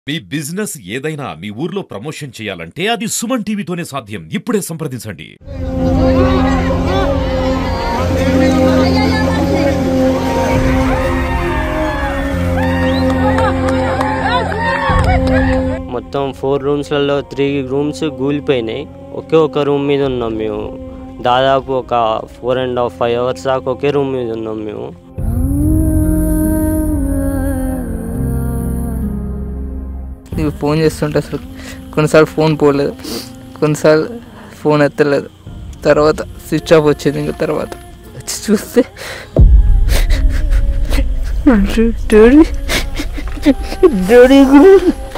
మీ business ఏదైనా మీ ఊర్లో promotion చేయాలంటే అది సుమన్ టీవీతోనే సాధ్యం ఇప్పుడే సంప్రదించండి మొత్తం ఫోర్ రూమ్స్లలో త్రీ రూమ్స్ కూలిపోయినాయి ఒకే ఒక రూమ్ మీద ఉన్నాం మేము దాదాపు ఒక four and half five hours దాకా ఒకే రూమ్ మీద ఉన్నాం మేము నీకు ఫోన్ చేస్తుంటే అసలు కొన్నిసార్లు ఫోన్ పోలేదు కొన్నిసార్లు ఫోన్ ఎత్తలేదు తర్వాత స్విచ్ ఆఫ్ వచ్చింది ఇంకా తర్వాత వచ్చి చూస్తే డాడీ డాడీ కూడా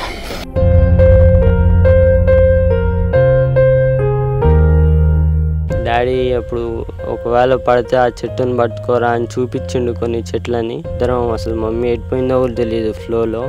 డాడీ అప్పుడు ఒకవేళ పడితే ఆ చెట్టుని పట్టుకోరా అని చూపించిండు కొన్ని చెట్లని ఇద్దరం అసలు మమ్మీ ఎడిపోయిందో కూడా తెలియదు ఫ్లోలో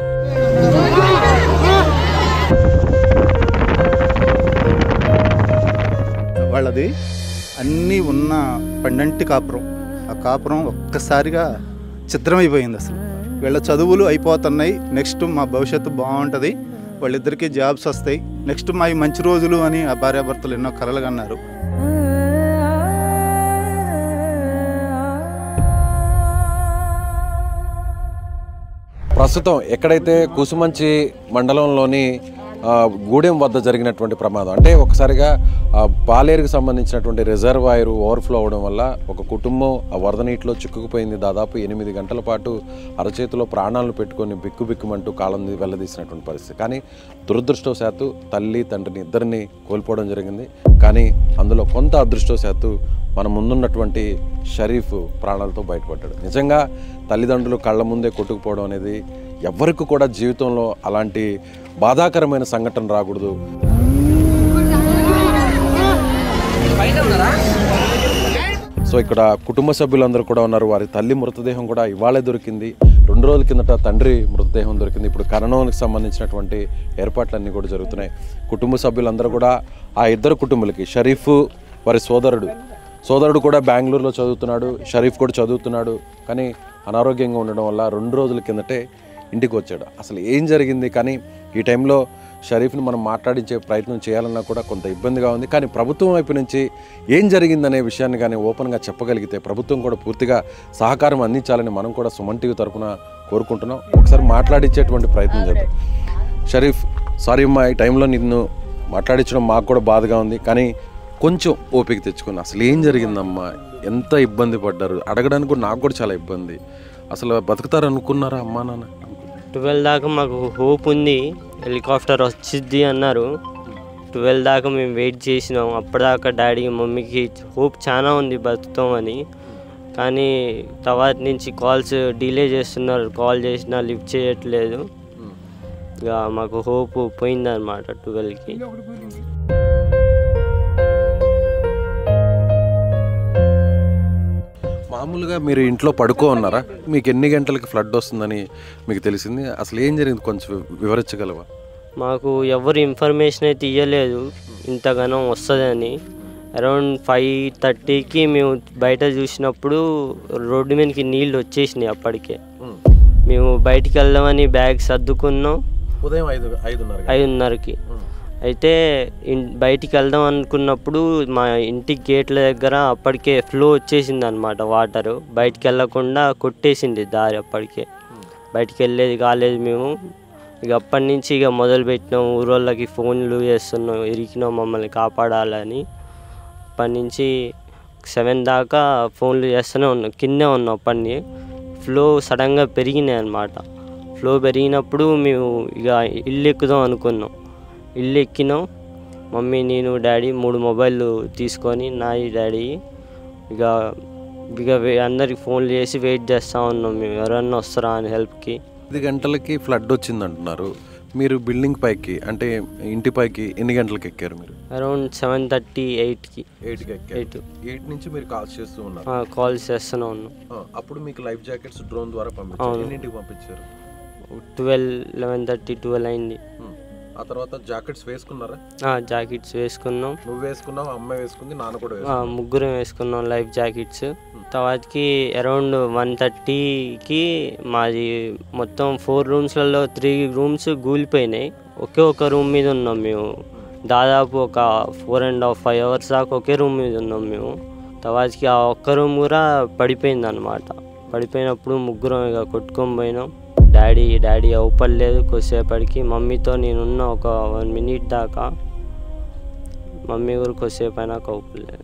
వాళ్ళది అన్నీ ఉన్న పండంటి కాపురం ఆ కాపురం ఒక్కసారిగా చిత్రమైపోయింది అసలు వీళ్ళ చదువులు అయిపోతున్నాయి నెక్స్ట్ మా భవిష్యత్తు బాగుంటుంది వాళ్ళిద్దరికీ జాబ్స్ వస్తాయి నెక్స్ట్ మా ఈ మంచి రోజులు అని ఆ భార్యాభర్తలు ఎన్నో కలలు కన్నారు ప్రస్తుతం ఎక్కడైతే కుసుమంచి మండలంలోని ఆ, గూడెం వద్ద జరిగినటువంటి ప్రమాదం అంటే ఒకసారిగా ఆ, పాలేరుకు సంబంధించినటువంటి రిజర్వాయర్ ఓవర్ఫ్లో అవడం వల్ల ఒక కుటుంబం ఆ వరద నీటిలో చిక్కుకుపోయింది దాదాపు ఎనిమిది గంటల పాటు అరచేతిలో ప్రాణాలను పెట్టుకొని బిక్కు బిక్కుమంటూ కాలం వెళ్ళదీసినటువంటి పరిస్థితి కానీ దురదృష్టవశాత్తు తల్లి తండ్రిని ఇద్దరిని కోల్పోవడం జరిగింది కానీ అందులో కొంత అదృష్టవశాత్తు మన ముందున్నటువంటి షరీఫ్ ప్రాణాలతో బయటపడ్డాడు నిజంగా తల్లిదండ్రులు కళ్ళ ముందే కొట్టుకుపోవడం అనేది ఎవ్వరికి కూడా జీవితంలో అలాంటి బాధాకరమైన సంఘటన రాకూడదు సో ఇక్కడ కుటుంబ సభ్యులందరూ కూడా ఉన్నారు వారి తల్లి మృతదేహం కూడా ఇవాళే దొరికింది రెండు రోజుల కిందట తండ్రి మృతదేహం దొరికింది ఇప్పుడు కరణానికి సంబంధించినటువంటి ఏర్పాట్లన్నీ కూడా జరుగుతున్నాయి కుటుంబ సభ్యులందరూ కూడా ఆ ఇద్దరు కుటుంబాలకి షరీఫ్ వారి సోదరుడు సోదరుడు కూడా బెంగళూరులో చదువుతున్నాడు షరీఫ్ కూడా చదువుతున్నాడు కానీ అనారోగ్యంగా ఉండడం వల్ల రెండు రోజుల కిందటే ఇంటికి వచ్చాడు అసలు ఏం జరిగింది కానీ ఈ టైంలో షరీఫ్ని మనం మాట్లాడించే ప్రయత్నం చేయాలన్నా కూడా కొంత ఇబ్బందిగా ఉంది కానీ ప్రభుత్వం వైపు నుంచి ఏం జరిగిందనే విషయాన్ని కానీ ఓపెన్గా చెప్పగలిగితే ప్రభుత్వం కూడా పూర్తిగా సహకారం అందించాలని మనం కూడా సుమన్ టీవీ తరఫున కోరుకుంటున్నాం ఒకసారి మాట్లాడించేటువంటి ప్రయత్నం చేద్దాం షరీఫ్ సారీ అమ్మా ఈ టైంలో నిన్ను మాట్లాడించడం మాకు కూడా బాధగా ఉంది కానీ కొంచెం ఓపిక తెచ్చుకుని అసలు ఏం జరిగిందమ్మా ఎంత ఇబ్బంది పడ్డారు అడగడానికి కూడా నాకు కూడా చాలా ఇబ్బంది అసలు బతుకుతారు అనుకున్నారా అమ్మా నాన్న ట్వెల్వ్ దాకా మాకు హోప్ ఉంది హెలికాప్టర్ వచ్చిద్ది అన్నారు ట్వెల్వ్ దాకా మేము వెయిట్ చేసినాం అప్పటిదాకా డాడీ మమ్మీకి హోప్ చాలా ఉంది బతుకుతామని కానీ తర్వాత నుంచి కాల్స్ డిలే చేస్తున్నారు కాల్ చేసినా లిఫ్ట్ చేయట్లేదు ఇక మాకు హోప్ పోయిందన్నమాట ట్వెల్వ్కి మామూలుగా మీరు ఇంట్లో పడుకో ఉన్నారా మీకు ఎన్ని గంటలకి ఫ్లడ్ వస్తుందని మీకు తెలిసింది అసలు ఏం జరిగింది కొంచెం వివరించగలవా మాకు ఎవరు ఇన్ఫర్మేషన్ అయితే ఇవ్వలేదు ఇంతగానో వస్తుందని అరౌండ్ ఫైవ్ థర్టీకి మేము బయట చూసినప్పుడు రోడ్డు మీదకి నీళ్ళు వచ్చేసినాయి అప్పటికే మేము బయటికి వెళ్దామని బ్యాగ్ సర్దుకున్నాం ఉదయం ఐదు ఐదున్నర ఐదున్నరకి అయితే ఇన్ బయటికి వెళ్దాం అనుకున్నప్పుడు మా ఇంటి గేట్ల దగ్గర అప్పటికే ఫ్లో వచ్చేసింది అనమాట వాటర్ బయటికి వెళ్ళకుండా కొట్టేసింది దారి అప్పటికే బయటికి వెళ్ళేది కాలేదు మేము ఇక అప్పటి నుంచి ఇక మొదలు పెట్టినాం ఊరోళ్ళకి ఫోన్లు చేస్తున్నాం ఇరికినాం మమ్మల్ని కాపాడాలని అప్పటి నుంచి సెవెన్ దాకా ఫోన్లు చేస్తూనే ఉన్నాం కిందే ఉన్నాం అప్పటిని ఫ్లో సడన్గా పెరిగినాయి అన్నమాట ఫ్లో పెరిగినప్పుడు మేము ఇక ఇల్లు ఎక్కుదాం అనుకున్నాం ఇల్లు ఎక్కినాం మమ్మీ నేను డాడీ మూడు మొబైల్ తీసుకొని నాయి డాడీ ఇక ఇక వే- అందరికి ఫోన్లు చేసి వెయిట్ చేస్తూ ఉన్నాం మేము ఎవరన్నా వస్తారా అని హెల్ప్కి ఐదు గంటలకి ఫ్లడ్ వచ్చింది అంటున్నారు మీరు బిల్డింగ్ పైకి అంటే ఇంటి పైకి ఎన్ని గంటలకు ఎక్కారు మీరు అరౌండ్ సెవెన్ థర్టీ ఎయిట్కి ఎయిట్కి ఎక్కారు ఎయిట్ ఎయిట్ నుంచి మీరు కాల్స్ చేస్తూ ఉన్నారు కాల్స్ చేస్తూనే ఉన్నాం ఆ, అప్పుడు మీకు లైఫ్ జాకెట్స్ డ్రోన్ ద్వారా పంపించారు అవును. ఎన్నింటికి పంపించారు ట్వెల్వ్ లెవెన్ థర్టీ ట్వెల్వ్ అయింది ఉమ్. ఆ తర్వాత జాకెట్స్ వేసుకున్నారా ఆ, జాకెట్స్ వేసుకున్నాం నువ్వు వేసుకున్నావు అమ్మ వేసుకుంది నాన్న కూడా ఆ, వేసుకున్నావు ముగ్గురం వేసుకున్నాం లైఫ్ జాకెట్స్ తర్వాతకి అరౌండ్ వన్ థర్టీకి మాది మొత్తం ఫోర్ రూమ్స్లలో త్రీ రూమ్స్ కూలిపోయినాయి ఒకే ఒక రూమ్ మీద ఉన్నాం మేము దాదాపు ఒక four and half five hours దాకా ఒకే రూమ్ మీద ఉన్నాం మేము తర్వాతకి ఆ ఒక్క రూమ్ కూడా పడిపోయింది అనమాట పడిపోయినప్పుడు ముగ్గురం ఇక కొట్టుకొని పోయినాం డాడీ డాడీ అవుపడలేదు కొద్దిసేపటికి మమ్మీతో నేనున్న ఒక వన్ మినిట్ దాకా మమ్మీ కూడా కొద్దిసేపు అయినాక అవుపడలేదు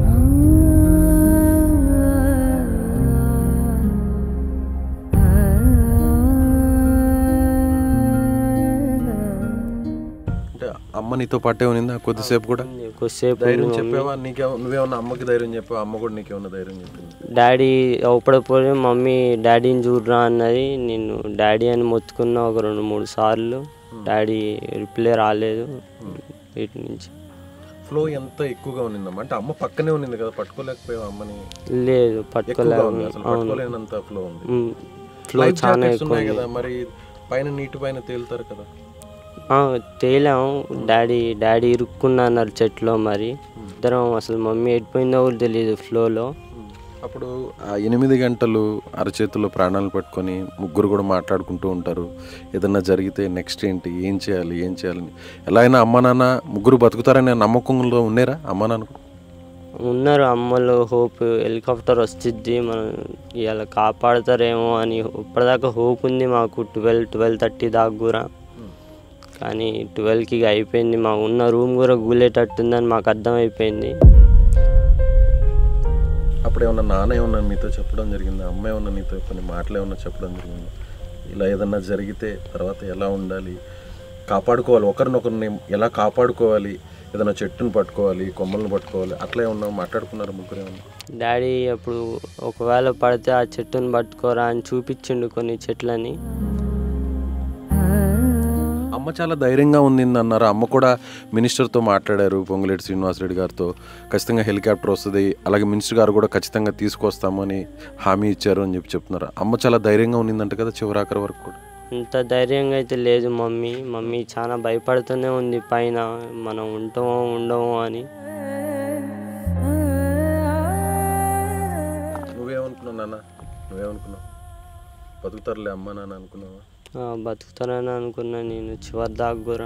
అంటే అమ్మ నీతో పాటే ఉన్నిందా కొద్దిసేపు కూడా కొద్దిసేపు ధైర్యం ఉంది మమ్మీ. చెప్పావా నీకే నువ్వేమన్నా అమ్మకి ధైర్యం చెప్పావా అమ్మ కూడా నీకేమన్నా ధైర్యం చెప్పింది డాడీ అవపడపోయి మమ్మీ డాడీని చూడరా అన్నది నేను డాడీ అని మొత్తుకున్నా ఒక రెండు మూడు సార్లు డాడీ రిప్లై రాలేదు వీటి నుంచి ఫ్లో ఎంత ఎక్కువగా ఉన్నిందమ్మా అంటే అమ్మ పక్కనే ఉన్నింది కదా పట్టుకోలేకపోయావు అమ్మని లేదు ఎక్కువగా పట్టుకోలేదు ఉంది అసలు అవును పట్టుకోలేనంత ఫ్లో ఉంది ఫ్లో లైఫ్ చాలా జాకెట్స్ ఎక్కువ ఉన్నాయి ఉంది. కదా మరి పైన నీటి పైన తేలుతారు కదా ఆ, తేలాం డాడీ డాడీ ఇరుక్కున్నా అన్నారు చెట్లో మరి ఇద్దరం అసలు మమ్మీ ఎడిపోయిందో కూడా తెలియదు ఫ్లోలో అప్పుడు ఆ ఎనిమిది గంటలు అరచేతుల్లో ప్రాణాలు పట్టుకొని ముగ్గురు కూడా మాట్లాడుకుంటూ ఉంటారు ఏదన్నా జరిగితే నెక్స్ట్ ఏంటి ఏం చేయాలి ఏం చేయాలని ఎలా అయినా అమ్మ నాన్న ముగ్గురు బతుకుతారనే నమ్మకంలో ఉన్నారా అమ్మ నాన్న కూడా? ఉన్నారు అమ్మలు హోప్ హెలికాప్టర్ వస్తుంది మనం ఇవాళ కాపాడతారేమో అని ఇప్పటిదాకా హోప్ ఉంది మాకు ట్వెల్వ్ ట్వెల్వ్ థర్టీ దాకా కూడా కానీ ట్వెల్వ్కి ఇక అయిపోయింది మా ఉన్న రూమ్ కూడా గూలేటట్టుందని మాకు అర్థమైపోయింది అప్పుడు ఏమన్నా నాన్న ఏమన్నా మీతో చెప్పడం జరిగిందా అమ్మ ఏమన్నా నీతో కొన్ని మాటలు ఏమన్నా చెప్పడం జరిగిందా ఇలా ఏదన్నా జరిగితే తర్వాత ఎలా ఉండాలి కాపాడుకోవాలి ఒకరినొకరిని ఎలా కాపాడుకోవాలి ఏదైనా చెట్టును పట్టుకోవాలి కొమ్మలను పట్టుకోవాలి అట్లా ఏమన్నా మాట్లాడుకున్నారు ముగ్గురు ఏమన్నా డాడీ అప్పుడు ఒకవేళ పడితే ఆ చెట్టుని పట్టుకోరా అని చూపించిండు కొన్ని చెట్లని అమ్మ చాలా ధైర్యంగా ఉంది అన్నారు అమ్మ కూడా మినిస్టర్తో మాట్లాడారు పొంగులేటి శ్రీనివాసరెడ్డి గారితో ఖచ్చితంగా హెలికాప్టర్ వస్తుంది అలాగే మినిస్టర్ గారు కూడా ఖచ్చితంగా తీసుకొస్తామని హామీ ఇచ్చారు అని చెప్పి చెప్తున్నారు అమ్మ చాలా ధైర్యంగా ఉన్నిందంట కదా చివరాఖరి వరకు కూడా అంత ధైర్యంగా అయితే లేదు మమ్మీ మమ్మీ చాలా భయపడుతూనే ఉంది పైన మనం ఉంటామో ఉండమో అని నువ్వేమనుకున్నావు నాన్న నువ్వేమనుకున్నావు బతుకుతారులే అమ్మ నాన్న అనుకున్నావా ఆ, బతుకుతానని అనుకున్నా నేను చివరి దాకా కూడా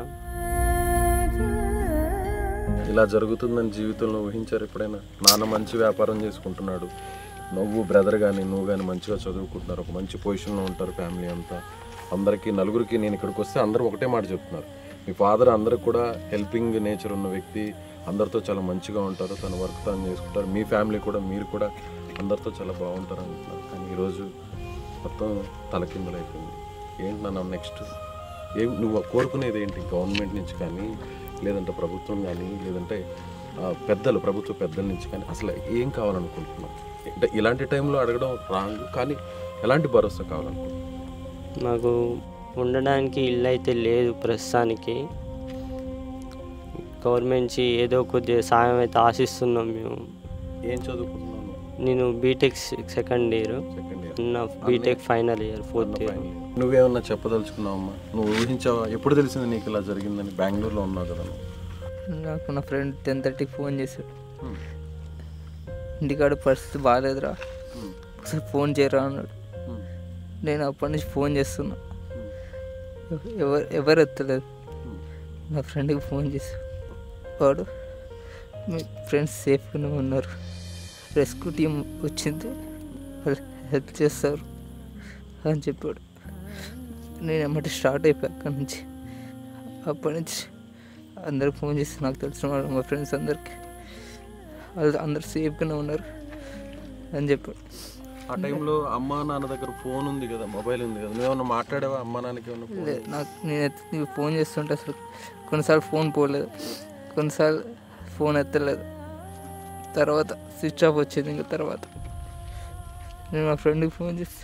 ఇలా జరుగుతుందని జీవితంలో ఊహించారు ఎప్పుడైనా నాన్న మంచి వ్యాపారం చేసుకుంటున్నాడు నువ్వు బ్రదర్ కానీ నువ్వు కానీ మంచిగా చదువుకుంటున్నారు ఒక మంచి పొజిషన్లో ఉంటారు ఫ్యామిలీ అంతా అందరికీ నలుగురికి నేను ఇక్కడికి వస్తే అందరూ ఒకటే మాట చెప్తున్నారు మీ ఫాదర్ అందరికి కూడా హెల్పింగ్ నేచర్ ఉన్న వ్యక్తి అందరితో చాలా మంచిగా ఉంటారు తన వర్క్ తను చేసుకుంటారు మీ ఫ్యామిలీ కూడా మీరు కూడా అందరితో చాలా బాగుంటారు అంటున్నారు కానీ ఈరోజు మొత్తం తలకిందులైపోయింది ఏంటి నాన్న నెక్స్ట్ ఏం నువ్వు కోరుకునేది ఏంటి గవర్నమెంట్ నుంచి కానీ లేదంటే ప్రభుత్వం కానీ లేదంటే ఆ, పెద్దలు ప్రభుత్వ పెద్దల నుంచి కానీ అసలు ఏం కావాలనుకుంటున్నావు అంటే ఇలాంటి టైంలో అడగడం రాంగ్ కానీ ఎలాంటి భరోసా కావాలనుకుంటున్నావు మాకు ఉండడానికి ఇల్లు అయితే లేదు ప్రస్తుతానికి గవర్నమెంట్ నుంచి ఏదో కొద్దిగా సాయం అయితే ఆశిస్తున్నాం మేము ఏం చదువుకుంటున్నాను నేను BTech second year second year నా BTech final year fourth year నువ్వేమన్నా చెప్పదలుచుకున్నావమ్మా నువ్వు ఊహించావా ఎప్పుడు తెలిసింది నీకు ఇలా జరిగిందని బెంగళూరులో ఉన్నావు కదా నువ్వు నాకు నా ఫ్రెండ్ టెన్ థర్టీకి ఫోన్ చేశాడు ఇంటికాడ పరిస్థితి బాగాలేదురా ఒకసారి ఫోన్ చేయరా అన్నాడు నేను అప్పటి నుంచి ఫోన్ చేస్తున్నా ఎవరు ఎవరు ఎత్తలేదు నా ఫ్రెండ్కి ఫోన్ చేశాడు వాడు మీ ఫ్రెండ్స్ సేఫ్గానే ఉన్నారు రెస్క్యూ టీం వచ్చింది వాళ్ళు హెల్ప్ చేస్తారు అని చెప్పాడు నేను ఎమ్మటి స్టార్ట్ అయిపోయా అక్కడి నుంచి అప్పటి నుంచి అందరికి ఫోన్ చేసి నాకు తెలిసిన వాళ్ళు మా ఫ్రెండ్స్ అందరికి వాళ్ళు అందరు సేఫ్గానే ఉన్నారు అని చెప్పాడు ఆ టైంలో అమ్మా నాన్న దగ్గర ఫోన్ ఉంది కదా మొబైల్ ఉంది కదా నువ్వేమన్నా మాట్లాడావా అమ్మా నాన్నకి ఏమన్నా phone? లే- నాకు నేను ఎత్తి నీకు ఫోన్ చేస్తుంటే అసలు కొన్నిసార్లు ఫోన్ పోలేదు కొన్నిసార్లు ఫోన్ ఎత్తలేదు తర్వాత స్విచ్ ఆఫ్ వచ్చింది ఇంకా తర్వాత నేను మా ఫ్రెండ్కి ఫోన్ చేసి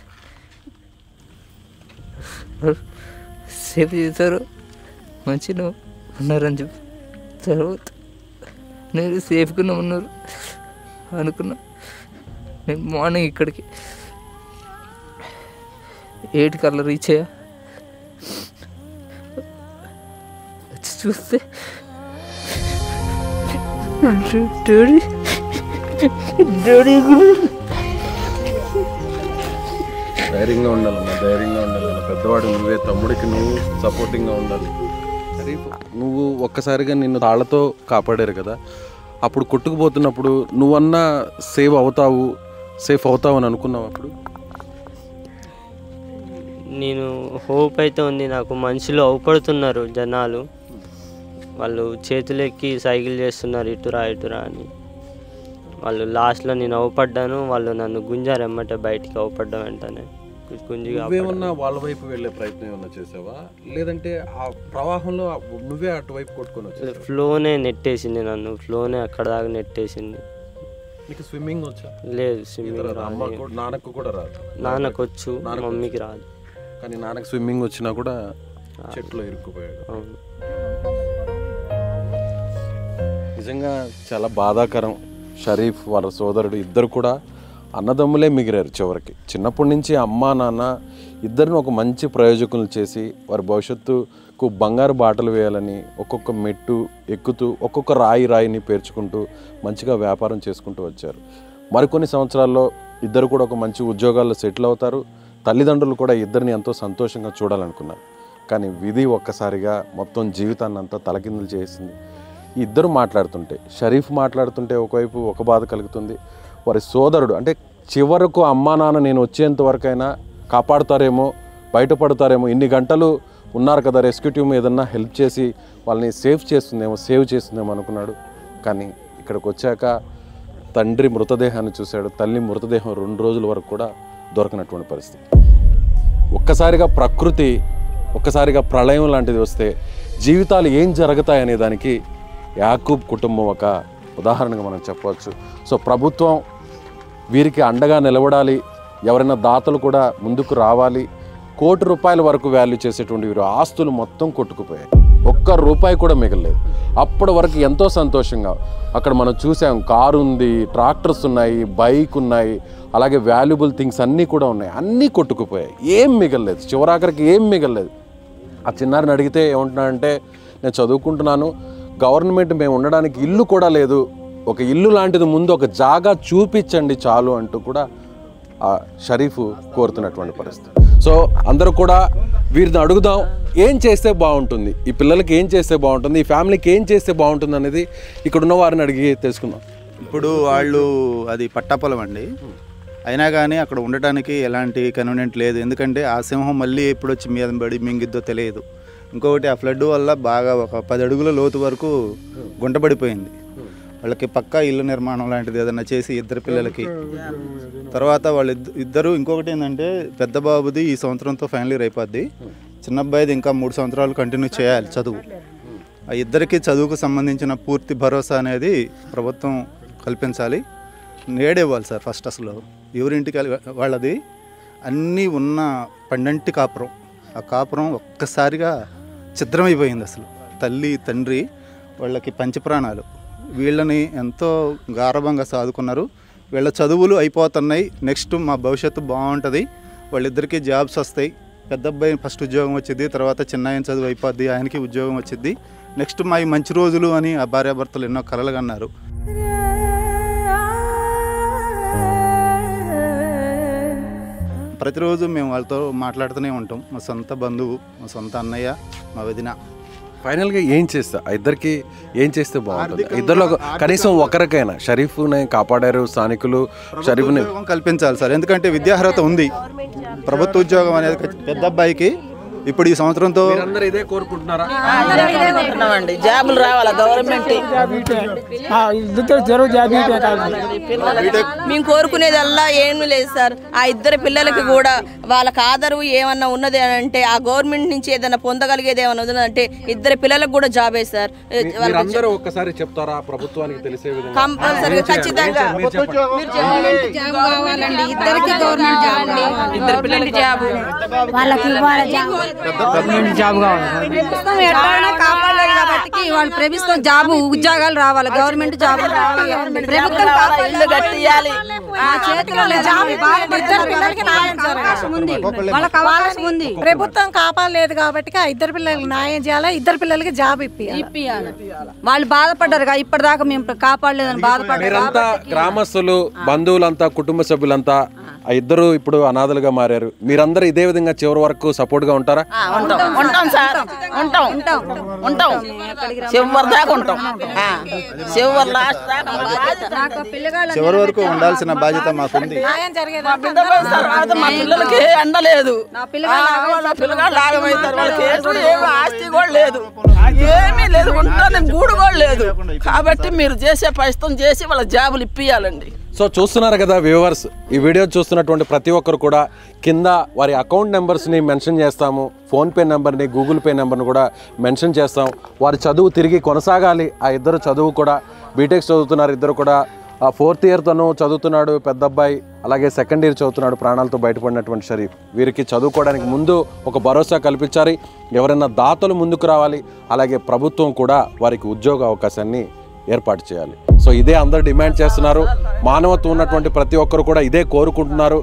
సేఫ్ చేశారు మంచిగా ఉన్నారని చెప్పి తర్వాత నేను సేఫ్గానే ఉన్నారు అనుకున్నా నేను మార్నింగ్ ఇక్కడికి ఎయిట్ కల్లా రీచ్ అయ్యా చూస్తే డాడీ డాడీ కూడా ధైర్యంగా ఉండాలమ్మా ధైర్యంగా ఉండాలన్న పెద్దవాడు నువ్వే తమ్ముడికి నువ్వు సపోర్టింగ్గా ఉండాలి షరీఫ్ నువ్వు ఒక్కసారిగా నిన్ను తాళ్లతో కాపాడారు కదా అప్పుడు కొట్టుకుపోతున్నప్పుడు నువ్వన్నా సేవ్ అవుతావు సేఫ్ అవుతావు అని అనుకున్నావు అప్పుడు నేను హోప్ అయితే ఉంది నాకు మనుషులు అవపడుతున్నారు జనాలు వాళ్ళు చేతులెక్కి సైకిల్ చేస్తున్నారు ఇటురా ఇటురా అని వాళ్ళు లాస్ట్లో నేను అవపడ్డాను వాళ్ళు నన్ను గుంజారు ఎమ్మటే బయటికి అవపడ్డా వెంటనే గుంజిగా నువ్వేమన్నా వాళ్ళ వైపు వెళ్ళే ప్రయత్నం ఏమన్నా చేసావా లేదంటే ఆ ప్రవాహంలో నువ్వే అటువైపు కొట్టుకొని వచ్చావు ఫ్లోనే నెట్టేసింది నన్ను ఫ్లోనే అక్కడ దాకా నెట్టేసింది నీకు స్విమ్మింగ్ వచ్చా లేదు స్విమ్మింగ్ అమ్మ రాదు కూడా నాన్నకు కూడా రాదు నాన్నకు వచ్చు మమ్మీకి రాదు కానీ నాన్నకు స్విమ్మింగ్ వచ్చినా కూడా చెట్లో ఇరుక్కుపోయాడు అవును నిజంగా చాలా బాధాకరం షరీఫ్ వాళ్ళ సోదరుడు ఇద్దరు కూడా అన్నదమ్ములే మిగిరారు చివరికి చిన్నప్పటి నుంచి అమ్మ నాన్న ఇద్దరిని ఒక మంచి ప్రయోజకులు చేసి వారి భవిష్యత్తుకు బంగారు బాటలు వేయాలని ఒక్కొక్క మెట్టు ఎక్కుతూ ఒక్కొక్క రాయి రాయిని పేర్చుకుంటూ మంచిగా వ్యాపారం చేసుకుంటూ వచ్చారు మరికొన్ని సంవత్సరాల్లో ఇద్దరు కూడా ఒక మంచి ఉద్యోగాల్లో సెటిల్ అవుతారు తల్లిదండ్రులు కూడా ఇద్దరిని ఎంతో సంతోషంగా చూడాలనుకున్నారు కానీ విధి ఒక్కసారిగా మొత్తం జీవితాన్ని అంతా తలకిందులు చేసింది ఈ ఇద్దరు మాట్లాడుతుంటే షరీఫ్ మాట్లాడుతుంటే ఒకవైపు ఒక బాధ కలుగుతుంది వారి సోదరుడు అంటే చివరకు అమ్మా నాన్న నేను వచ్చేంత వరకైనా కాపాడుతారేమో బయటపడతారేమో ఇన్ని గంటలు ఉన్నారు కదా రెస్క్యూ టీమ్ ఏదన్నా హెల్ప్ చేసి వాళ్ళని సేవ్ చేస్తుందేమో సేవ్ చేస్తుందేమో అనుకున్నాడు కానీ ఇక్కడికి వచ్చాక తండ్రి మృతదేహాన్ని చూశాడు తల్లి మృతదేహం రెండు రోజుల వరకు కూడా దొరకనటువంటి పరిస్థితి ఒక్కసారిగా ప్రకృతి ఒక్కసారిగా ప్రళయం లాంటిది వస్తే జీవితాలు ఏం జరుగుతాయనే దానికి యాకూబ్ కుటుంబం ఒక ఉదాహరణగా మనం చెప్పవచ్చు సో ప్రభుత్వం వీరికి అండగా నిలబడాలి ఎవరైనా దాతలు కూడా ముందుకు రావాలి కోటి రూపాయల వరకు వాల్యూ చేసేటువంటి వీరు ఆస్తులు మొత్తం కొట్టుకుపోయాయి ఒక్క రూపాయి కూడా మిగలలేదు అప్పటి వరకు ఎంతో సంతోషంగా అక్కడ మనం చూసాం కారు ఉంది ట్రాక్టర్స్ ఉన్నాయి బైక్ ఉన్నాయి అలాగే వాల్యుబుల్ థింగ్స్ అన్నీ కూడా ఉన్నాయి అన్నీ కొట్టుకుపోయాయి ఏం మిగలలేదు చివరాఖరికి ఏం మిగలలేదు ఆ చిన్నారిని అడిగితే ఏమంటున్నాడంటే నేను చదువుకుంటున్నాను గవర్నమెంట్ మేము ఉండడానికి ఇల్లు కూడా లేదు ఒక ఇల్లు లాంటిది ముందు ఒక జాగా చూపించండి చాలు అంటూ కూడా ఆ షరీఫ్ కోరుతున్నటువంటి పరిస్థితి సో అందరూ కూడా వీరిని అడుగుదాం ఏం చేస్తే బాగుంటుంది ఈ పిల్లలకి ఏం చేస్తే బాగుంటుంది ఈ ఫ్యామిలీకి ఏం చేస్తే బాగుంటుంది అనేది ఇక్కడ ఉన్న వారిని అడిగి తెలుసుకుందాం ఇప్పుడు వాళ్ళు అది పట్టాపొలం అండి అయినా కానీ అక్కడ ఉండటానికి ఎలాంటి కన్వీనియంట్ లేదు ఎందుకంటే ఆ సింహం మళ్ళీ ఎప్పుడు వచ్చి మీద పడి మింగిద్దో తెలియదు ఇంకొకటి ఆ ఫ్లడ్ వల్ల బాగా ఒక పది అడుగుల లోతు వరకు గుంటపడిపోయింది వాళ్ళకి పక్కా ఇల్లు నిర్మాణం లాంటిది ఏదైనా చేసి ఇద్దరు పిల్లలకి తర్వాత వాళ్ళు ఇద్దరు ఇంకొకటి ఏంటంటే పెద్ద బాబుది ఈ సంవత్సరంతో ఫైనల్ ఇయర్ అయిపోద్ది చిన్న అబ్బాయిది ఇంకా మూడు సంవత్సరాలు కంటిన్యూ చేయాలి చదువు ఆ ఇద్దరికి చదువుకు సంబంధించిన పూర్తి భరోసా అనేది ప్రభుత్వం కల్పించాలి నేడే ఇవ్వాలి సార్ ఫస్ట్ అసలు ఎవరింటికి వెళ్ళి- వాళ్ళది అన్నీ ఉన్న పండంటి కాపురం ఆ కాపురం ఒక్కసారిగా ఛిద్రమైపోయింది అసలు తల్లి తండ్రి వాళ్ళకి పంచప్రాణాలు వీళ్ళని ఎంతో గారభంగా సాదుకున్నారు వీళ్ళ చదువులు అయిపోతున్నాయి నెక్స్ట్ మా భవిష్యత్తు బాగుంటుంది వాళ్ళిద్దరికీ జాబ్స్ వస్తాయి పెద్ద అబ్బాయి ఫస్ట్ ఉద్యోగం వచ్చింది తర్వాత చిన్న ఆయన చదువు అయిపోద్ది ఆయనకి ఉద్యోగం వచ్చింది నెక్స్ట్ మా ఈ మంచి రోజులు అని ఆ భార్యాభర్తలు ఎన్నో కలలు కన్నారు ప్రతిరోజు మేము వాళ్ళతో మాట్లాడుతూనే ఉంటాం మా సొంత బంధువు మా సొంత అన్నయ్య మా వదిన ఫైనల్గా ఏం చేస్తా ఆ ఇద్దరికి ఏం చేస్తే బాగుంటుంది ఆర్థికంగా- ఇద్దరిలో ఒక- కనీసం ఒకరికైనా షరీఫ్ని కాపాడారు స్థానికులు షరీఫ్ని ఉద్యోగం కల్పించాలి సార్ ఎందుకంటే విద్యార్హత ఉంది ప్రభుత్వ ఉద్యోగం అనేది ఖచ్చి- పెద్ద అబ్బాయికి ఇప్పుడు ఈ సంవత్సరంతో అందరూ ఇదే కోరుకుంటున్నారా అనుకుంటున్నామండి జాబులు రావాలా గవర్నమెంట్ మేము కోరుకునేదల్లా ఏమీ లేదు సార్ ఆ ఇద్దరు పిల్లలకి కూడా వాళ్ళకి ఆదరవు ఏమన్నా ఉన్నది అని అంటే ఆ గవర్నమెంట్ నుంచి ఏదైనా పొందగలిగేది ఏమన్నా ఉన్నదంటే ఇద్దరు పిల్లలకు కూడా జాబే సార్ మీరందరూ ఒక్కసారి చెప్తారా ప్రభుత్వానికి తెలిసే విధంగా కంపల్సరీగా ఖచ్చితంగా మీరు చెప్పండి. జాబ్ కావాలండి ఇద్దరికి గవర్నమెంట్ జాబ్ అండి ఇద్దరు పిల్లలకి జాబు వాళ్ళకి ఇవ్వాలి జాబ్ ఎట్లైనా కాపాడలేదు కాబట్టి అందరికి వాళ్ళు ప్రభుత్వం జాబు ఉద్యోగాలు రావాలి గవర్నమెంట్ జాబు రావాలి ప్రభుత్వం ఇల్లు కట్టియాలి ఆ చేతిలో జాబు ఇద్దరు పిల్లలకి న్యాయం అవకాశం ఉంది వాళ్ళకి అవకాశం ఉంది ప్రభుత్వం కాపాడలేదు కాబట్టి ఆ ఇద్దరు పిల్లలకి న్యాయం చేయాలి ఇద్దరు పిల్లలకి జాబ్ ఇప్పియాలి ఇప్పియాలి వాళ్ళు బాధపడ్డారు కదా ఇప్పటిదాకా మేము కాపాడలేదని బాధపడ్డారు మీరంతా గ్రామస్తులు బంధువులంతా కుటుంబ సభ్యులంతా ఆ ఇద్దరు ఇప్పుడు అనాథలుగా మారారు మీరందరూ ఇదే విధంగా చివరి వరకు సపోర్ట్ గా ఉంటారా ఆ, ఉంటాం ఉంటాం సార్ ఉంటాం ఉంటాం చివరి దాకా ఉంటాం ఆ, చివరి లాస్ట్ దాకా మా బాధ్యత. నాకు పిల్లగాళ్ళు చివరి వరకు ఉండాల్సిన బాధ్యత మాకుంది న్యాయం జరిగేది మా బిడ్డ పోయిన తర్వాత మా పిల్లలకి ఏ అండ లేదు నా పిల్లగాళ్ళు ఆ, వాళ్ళ పిల్లగాళ్ళు ఆగమవుతారు వాళ్ళకి ఏ కూడా ఏమి ఆస్తి కూడా లేదు ఏమీ లేదు ఉంటాను గూడు కూడా లేదు కాబట్టి మీరు చేసే ప్రయత్నం చేసి వాళ్ళ జాబులు ఇప్పియాలండి సో చూస్తున్నారు కదా వ్యూవర్స్ ఈ వీడియో చూస్తున్నటువంటి ప్రతి ఒక్కరు కూడా కింద వారి అకౌంట్ నెంబర్స్ని మెన్షన్ చేస్తాము ఫోన్పే నెంబర్ని గూగుల్ పే నెంబర్ని కూడా మెన్షన్ చేస్తాం వారి చదువు తిరిగి కొనసాగాలి ఆ ఇద్దరు చదువు కూడా బీటెక్ చదువుతున్నారు ఇద్దరు కూడా ఆ ఫోర్త్ ఇయర్ తను చదువుతున్నాడు పెద్ద అబ్బాయి అలాగే సెకండ్ ఇయర్ చదువుతున్నాడు ప్రాణాలతో బయటపడినటువంటి షరీఫ్ వీరికి చదువుకోవడానికి ముందు ఒక భరోసా కల్పించాలి ఎవరైనా దాతలు ముందుకు రావాలి అలాగే ప్రభుత్వం కూడా వారికి ఉద్యోగ అవకాశాన్ని ఏర్పాటు చేయాలి సో ఇదే అందరు డిమాండ్ చేస్తున్నారు మానవత్వం ఉన్నటువంటి ప్రతి ఒక్కరు కూడా ఇదే కోరుకుంటున్నారు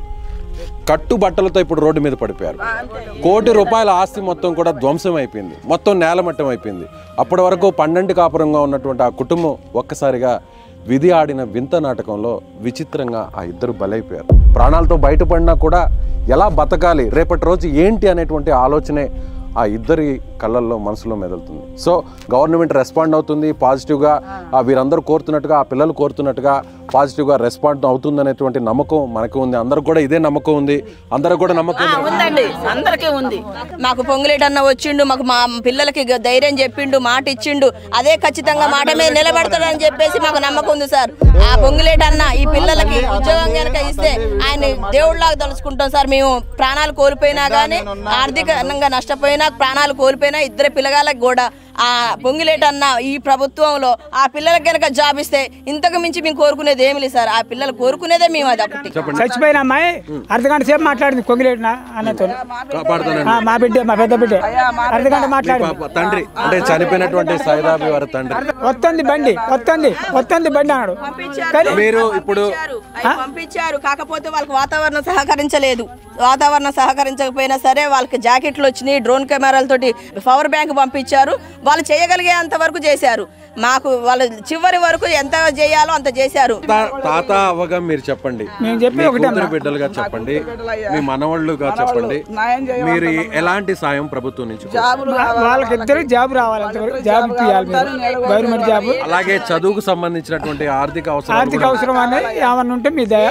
కట్టు బట్టలతో ఇప్పుడు రోడ్డు మీద పడిపోయారు కోటి రూపాయల ఆస్తి మొత్తం కూడా ధ్వంసం అయిపోయింది మొత్తం నేలమట్టం అయిపోయింది అప్పటి వరకు పన్నెండు కాపురంగా ఉన్నటువంటి ఆ కుటుంబం ఒక్కసారిగా విధి ఆడిన వింత నాటకంలో విచిత్రంగా ఆ ఇద్దరు బలైపోయారు ప్రాణాలతో బయటపడినా కూడా ఎలా బతకాలి రేపటి రోజు ఏంటి అనేటువంటి ఆలోచనే ఆ ఇద్దరి కళ్ళల్లో మనసులో మెదులుతుంది సో గవర్నమెంట్ రెస్పాండ్ అవుతుంది పాజిటివ్గా ఆ వీరందరూ కోరుతున్నట్టుగా ఆ పిల్లలు కోరుతున్నట్టుగా పాజిటివ్గా రెస్పాండ్ అవుతుంది అనేటువంటి నమ్మకం మనకు ఉంది అందరికి కూడా ఇదే నమ్మకం ఉంది అందరూ కూడా నమ్మకం ఆ, ఉంది. ఉందండి అందరికీ ఉంది మాకు పొంగులేటన్న వచ్చిండు మాకు మా పిల్లలకి గ- ధైర్యం చెప్పిండు మాట ఇచ్చిండు అదే ఖచ్చితంగా మాట మీద నిలబడతాడని చెప్పేసి మాకు నమ్మకం ఉంది సార్ ఆ పొంగులేటన్న ఈ పిల్లలకి ఉద్యోగం కనుక ఇస్తే ఆయన దేవుళ్ళలాగా తలుచుకుంటాం సార్ మేము ప్రాణాలు కోల్పోయినా కానీ ఆర్థికంగా నష్టపోయినా ప్రాణాలు కోల్పోయినా ఇద్దరు పిల్లగాళ్ళకి కూడా ఆ పొంగిలేటన్న ఈ ప్రభుత్వంలో ఆ పిల్లలకి కనుక జాబ్ ఇస్తే ఇంతకు మించి మేము కోరుకునేది ఏమి లేదు సార్ ఆ పిల్లలు కోరుకునేదే మేము అది ఒకటి చచ్చిపోయిన అమ్మాయి అర్ధగంట సేపు మాట్లాడింది కొంగిలేటిన అన్నతో కాపాడుతానండి ఆ, మా బిడ్డ మా పెద్ద బిడ్డ అర్ధగంట మాట్లాడింది పాప తండ్రి అంటే చనిపోయినటువంటి సైదాబి వారి తండ్రి వస్తుంది బండి వస్తుంది వస్తుంది బండి అన్నాడు కానీ మీరు ఇప్పుడు అవి పంపించారు కాకపోతే వాళ్ళకి వాతావరణం సహకరించలేదు వాతావరణం సహకరించకపోయినా సరే వాళ్ళకి జాకెట్లు వచ్చినాయి డ్రోన్ కెమెరాలతోటి పవర్ బ్యాంక్ పంపించారు వాళ్ళు చేయగలిగేంత వరకు చేశారు మాకు వాళ్ళు చివరి వరకు ఎంత చేయాలో అంత చేశారు తా- తాత అవ్వగా మీరు చెప్పండి నేను చెప్పేది మీ ఒకటే కూతురు అమ్మా. బిడ్డలుగా చెప్పండి మీ మనవాళ్ళుగా చెప్పండి మీరు ఎలాంటి సాయం ప్రభుత్వం నుంచి కోరుతున్నారు? వాళ్ళకి ఇద్దరు జాబ్ రావాలి అంతవరకు జాబ్ ఇప్పియాలి మీరు గవర్నమెంట్ జాబ్ అలాగే చదువుకు సంబంధించినటువంటి ఆర్థిక అవసరాలు ఆర్థిక కూడా అవసరం అనేది ఏమన్నా ఉంటే మీ దయ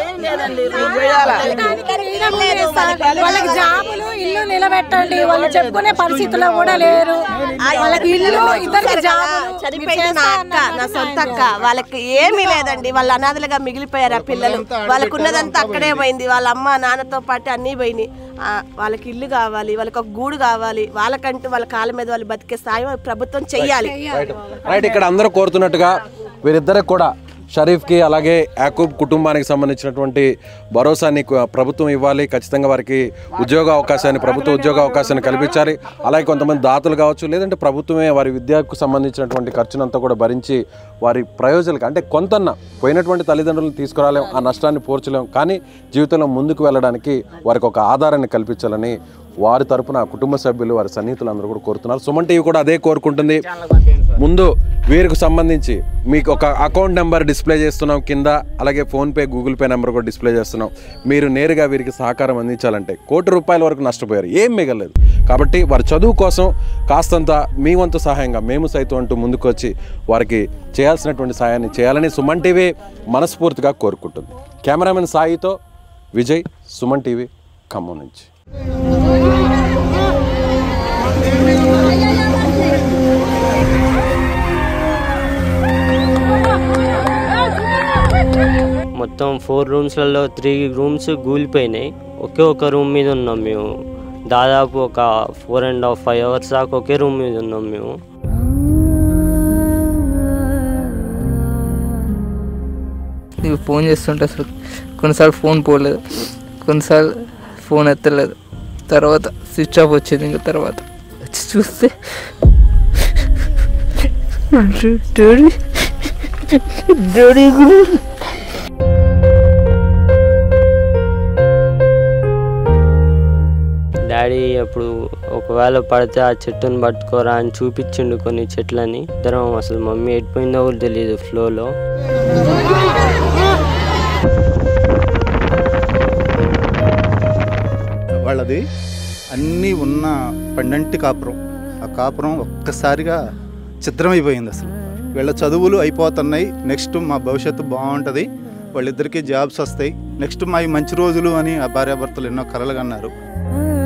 వాళ్ళకి జాబులు ఇల్లు నిలబెట్టండి వాళ్ళు చెప్పుకునే పరిస్థితిలో కూడా లేరు వాళ్ళకి ఇల్లు ఇద్దరికి జాబులు చనిపోయింది నా అక్క నా సొంత అక్క వాళ్ళకి ఏమీ లేదండి వాళ్ళ అనాథలుగా మిగిలిపోయారు ఆ పిల్లలు వాళ్ళకు ఉన్నదంతా అక్కడే పోయింది వాళ్ళ అమ్మ నాన్నతో పాటు అన్నీ పోయినాయి ఆ, వాళ్ళకి ఇల్లు కావాలి వాళ్ళకి ఒక గూడు కావాలి వాళ్ళకంటూ వాళ్ళ కాళ్ళ మీద వాళ్ళు బతికే సాయం ప్రభుత్వం చెయ్యాలి రైట్ ఇక్కడ అందరూ కోరుతున్నట్టుగా వీరిద్దరికి కూడా షరీఫ్కి అలాగే యాకూబ్ కుటుంబానికి సంబంధించినటువంటి భరోసాని కు- ప్రభుత్వం ఇవ్వాలి ఖచ్చితంగా వారికి ఉద్యోగ అవకాశాన్ని ప్రభుత్వ ఉద్యోగ అవకాశాన్ని కల్పించాలి అలాగే కొంతమంది దాతలు కావచ్చు లేదంటే ప్రభుత్వమే వారి విద్యకు సంబంధించినటువంటి ఖర్చునంతా కూడా భరించి వారి ప్రయోజనాలకు అంటే కొంతన్న పోయినటువంటి తల్లిదండ్రులను తీసుకురాలేం ఆ నష్టాన్ని పోర్చలేం కానీ జీవితంలో ముందుకు వెళ్ళడానికి వారికి ఒక ఆధారాన్ని కల్పించాలని వారి తరపున కుటుంబ సభ్యులు వారి సన్నిహితులు అందరూ కూడా కోరుతున్నారు సుమన్ టీవీ కూడా అదే కోరుకుంటుంది ముందు వీరికి సంబంధించి మీకు ఒక అకౌంట్ నెంబర్ డిస్ప్లే చేస్తున్నాం కింద అలాగే ఫోన్పే గూగుల్ పే నెంబర్ కూడా డిస్ప్లే చేస్తున్నాం మీరు నేరుగా వీరికి సహకారం అందించాలంటే కోటి రూపాయల వరకు నష్టపోయారు ఏం మిగలేదు కాబట్టి వారి చదువు కోసం కాస్తంత మీ వంతు సహాయంగా మేము సైతం అంటూ ముందుకు వచ్చి వారికి చేయాల్సినటువంటి సహాయాన్ని చేయాలని సుమన్ టీవీ మనస్ఫూర్తిగా కోరుకుంటుంది కెమెరామెన్ సాయితో విజయ్ సుమన్ టీవీ ఖమ్మం నుంచి మొత్తం ఫోర్ రూమ్స్లలో త్రీ రూమ్స్ కూలిపోయినాయి ఒకే ఒక రూమ్ మీద ఉన్నాం మేము దాదాపు ఒక four and half five hours దాకా ఒకే రూమ్ మీద ఉన్నాం మేము నీకు ఫోన్ చేస్తుంటే అసలు కొన్నిసార్లు ఫోన్ పోలేదు కొన్నిసార్లు ఫోన్ ఎత్తలేదు తర్వాత స్విచ్ ఆఫ్ వచ్చింది ఇంకా తర్వాత వచ్చి చూస్తే డాడీ డాడీ డాడీ అప్పుడు ఒకవేళ పడితే ఆ చెట్టుని పట్టుకోరా అని చూపించిండు కొన్ని చెట్లని ఇద్దరం అసలు మమ్మీ ఎడిపోయిందో కూడా తెలియదు ఫ్లోలో వాళ్ళది అన్నీ ఉన్న పండంటి కాపురం ఆ కాపురం ఒక్కసారిగా చిత్రమైపోయింది అసలు వీళ్ళ చదువులు అయిపోతున్నాయి నెక్స్ట్ మా భవిష్యత్తు బాగుంటుంది వాళ్ళిద్దరికీ జాబ్స్ వస్తాయి నెక్స్ట్ మా మంచి రోజులు అని ఆ భార్యాభర్తలు ఎన్నో కలలు కన్నారు